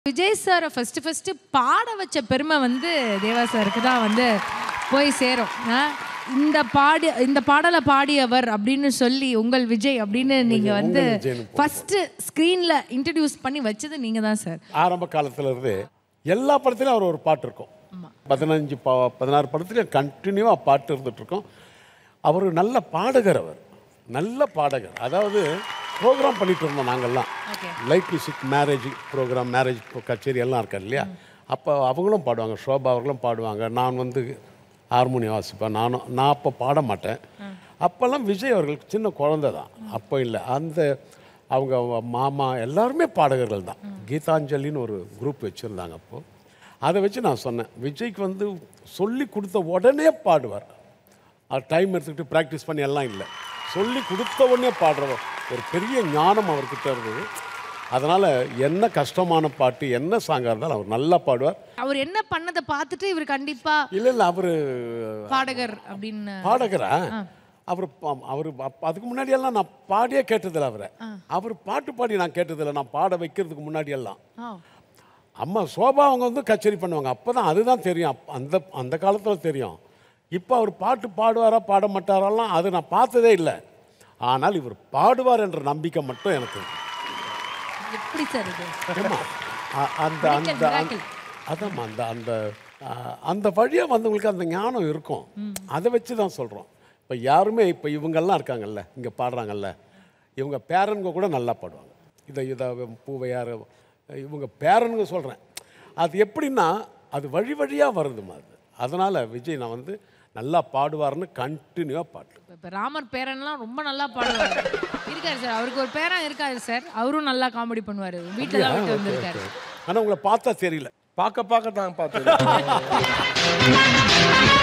விஜய் சாரை first first பாட வச்ச பெருமை வந்து தேவா சாருக்கு தான் வந்து போய் சேரும் ஆ? இந்த பாடி இந்த பாடலை பாடியவர் அப்படின்னு சொல்லி உங்கள் விஜய் அப்படின்னு நீங்க வந்து விஜய்னு ஃபர்ஸ்ட் ஸ்க்ரீன்ல இன்ட்ரடியூஸ் பண்ணி வச்சது நீங்க தான் சார் ஆரம்ப காலத்துல இருந்து எல்லா படத்துலையும் அவர் ஒரு பாட்டு இருக்கும் பதினஞ்சு ப பதினாறு படத்துலையும் கண்டினியூவாக பாட்டு இருந்துட்டு இருக்கும் அவர் நல்ல பாடகர் அவர் நல்ல பாடகர் அதாவது ப்ரோக்ராம் பண்ணிட்டு இருந்தோம் நாங்கள்லாம் Okay. Light music marriage programme marriage கச்சேரி எல்லாம் இருக்கார் இல்லையா அப்போ அவங்களும் பாடுவாங்க ஷோபா அவர்களும் பாடுவாங்க நான் வந்து ஹார்மோனியம் வாசிப்பேன் நானும் நான் அப்போ பாட மாட்டேன் அப்போல்லாம் விஜய் அவர்களுக்கு சின்ன குழந்தை தான் அப்போ இல்லை அந்த அவங்க மாமா எல்லாருமே பாடகர்கள் தான் கீதாஞ்சலின்னு ஒரு குரூப் வச்சுருந்தாங்க அப்போது அதை வச்சு நான் சொன்னேன் விஜய்க்கு வந்து சொல்லி கொடுத்த உடனே பாடுவார் அது டைம் எடுத்துக்கிட்டு ப்ராக்டிஸ் பண்ணி எல்லாம் இல்லை சொல்லி கொடுத்த உடனே பாடுற ஒரு பெரிய ஞானம் அவர்கிட்ட இருந்தது அதனால் என்ன கஷ்டமான பாட்டு என்ன சாங்காக இருந்தாலும் அவர் நல்லா பாடுவார் அவர் என்ன பண்ணதை பார்த்துட்டு இவர் கண்டிப்பா இல்லை இல்லை அவர் பாடகர் அப்படின்னு பாடகரா அவர் அவர் அதுக்கு முன்னாடியெல்லாம் நான் பாடியே கேட்டதில்ல அவரை அவர் பாட்டு பாடி நான் கேட்டதில்லை நான் பாட வைக்கிறதுக்கு முன்னாடியெல்லாம் ஆ. அம்மா சோபா அவங்க வந்து கச்சேரி பண்ணுவாங்க அப்போ தான் அதுதான் தெரியும் அப்ப- அந்த அந்த காலத்தில் தெரியும் இப்போ அவர் பாட்டு பாடுவாரா பாட மாட்டாரெல்லாம் அது நான் பார்த்ததே இல்லை ஆனால் இவர் பாடுவார் என்ற நம்பிக்கை மட்டும் எனக்கு இருக்கு. எப்படி சார் இது ஏம்மா, அ- அந்த அந்த அந்த- miracle. அதாம்மா அந்த அந்த அ, அந்த வழியாக வந்தவங்களுக்கு அந்த ஞானம் இருக்கும் அதை வச்சு தான் சொல்கிறோம் இப்போ யாருமே இப்போ இவங்கெல்லாம் இருக்காங்கல்ல இங்கே பாடுறாங்கல்ல இவங்க பேரனுங்க கூட நல்லா பாடுவாங்க இதை இதை பூவையார் இவங்க பேரனுங்க சொல்கிறேன் அது எப்படின்னா அது வழி வழியாக வருதுமா அது அதனால் விஜய் நான் வந்து நல்லா பாடுவார்னு கண்டினியூவாக பாட்டு இப்ப- இப்ப ராமர் பேரன்லாம் ரொம்ப நல்லா பாடுவாரு இருக்காரு சார் அவருக்கு ஒரு பேரன் இருக்காரு சார் அவரும் நல்லா காமெடி பண்ணுவாரு வீட்டுல தான் விட்டு வந்திருக்காரு ஆனால் உங்களை பார்த்தா தெரியல பார்க்க பார்க்க தான் பார்த்தேன்